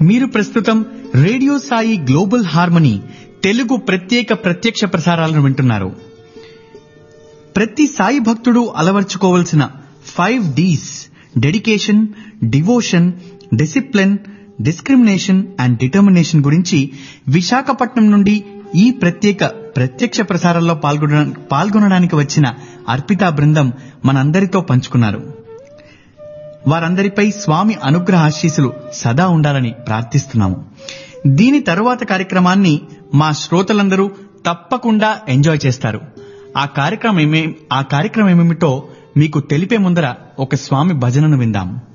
మీరు ప్రస్తుతం radio Sai global harmony Telugu ప్రత్యేక ప్రత్యక్ష ప్రసారాలను వింటున్నారు ప్రతి సాయి భక్తుడు అలవర్చుకోవలసిన five Ds dedication devotion discipline discrimination and determination గురించి విశాఖపట్నం నుండి ఈ ప్రత్యేక ప్రత్యక్ష ప్రసారంలో పాల్గొన పాల్గొనడానికి వచ్చిన అర్పితా బృందం మనందరితో పంచుకున్నారు వారందరిపై స్వామి అనుగ్రహ ఆశీస్సులు సదా ఉండాలని ప్రార్థిస్తున్నాము దీని తరువాత కార్యక్రమాన్ని మా శ్రోతలందరూ తప్పకుండా ఎంజాయ్ చేస్తారు ఆ కార్యక్రమం ఏమే ఆ కార్యక్రమం ఏమిటో మీకు తెలిపే ముందర ఒక స్వామి భజనను విందాం